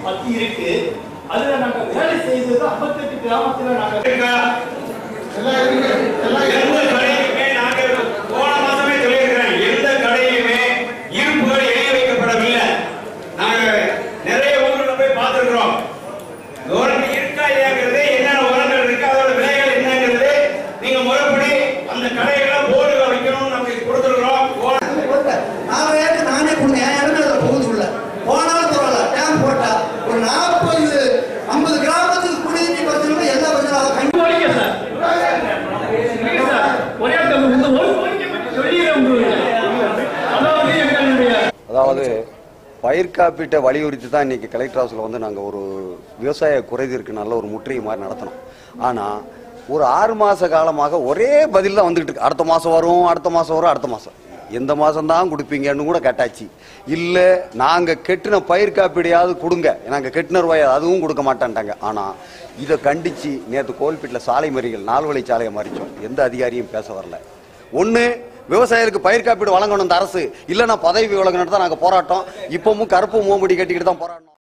பத்தி இருக்கு அதுல நாங்க வேலை செய்தது ஐம்பத்தெட்டு கிராமத்துல நாங்க எந்த கடையிலுமே நாங்க போன மாசமே சொல்லியிருக்கிறேன் எந்த கடையிலுமே இருப்புகள் எழுதி வைக்கப்படவில்லை நாங்க நிறைய ஊர்ல போய் பார்த்திருக்கிறோம் உரங்கள் இருக்கா இல்லையாங்கிறது என்னென்ன உரங்கள் இருக்கு அதோட விலைகள் என்னங்கிறது நீங்க முறைப்படி அந்த கடைகள்ல போர்டுகள் வைக்கணும்னு நமக்கு கொடுத்துருக்கிறோம் நாலு ஏக்கர் நானே கொடுங்க என் இடமே அதில் போகுது உள்ள போனாலும் பரவாயில்ல டேம் போட்டா ஒரு நாற்பது ஐம்பது கிராமத்துக்கு குடிநீர் பிரச்சனை எல்லா பிரச்சனையும் கண்டிப்பாக கோரிக்கை சார் இல்லைங்க சார் ஒரே ஒரு இந்த ஒரு கோரிக்கை பற்றி சொல்லிடுறேன் உங்களுக்கு அதாவது எங்களுடைய அதாவது பயிர் காப்பீட்டை வலியுறுத்தி தான் இன்னைக்கு கலெக்டர் ஹவுஸில் வந்து நாங்கள் ஒரு விவசாய குறைதீர்க்கு நல்ல ஒரு முற்றுகை மாதிரி நடத்தினோம் ஆனால் ஒரு ஆறு மாத காலமாக ஒரே பதில் தான் வந்துகிட்டு இருக்கு அடுத்த மாதம் வரும் அடுத்த மாதம் வரும் அடுத்த மாதம் எந்த மாதம் தான் கொடுப்பீங்கன்னு கூட கேட்டாச்சு இல்லை நாங்கள் கெட்டின பயிர் காப்பீடையாவது கொடுங்க நாங்கள் கெட்டின ரூபாய் அதுவும் கொடுக்க மாட்டேன்ட்டாங்க ஆனால் இதை கண்டித்து நேற்று கோல்பீட்டில் சாலை மறிகள் நாலு வழி சாலையை மறிச்சோம் எந்த அதிகாரியும் பேச வரல ஒன்று விவசாயிகளுக்கு பயிர் காப்பீடு வழங்கணும் இந்த அரசு இல்லைன்னா பதவி விலகணும் தான் நாங்கள் போராட்டம் இப்பவும் கருப்பு மோம்படி கட்டிக்கிட்டு தான் போராடணும்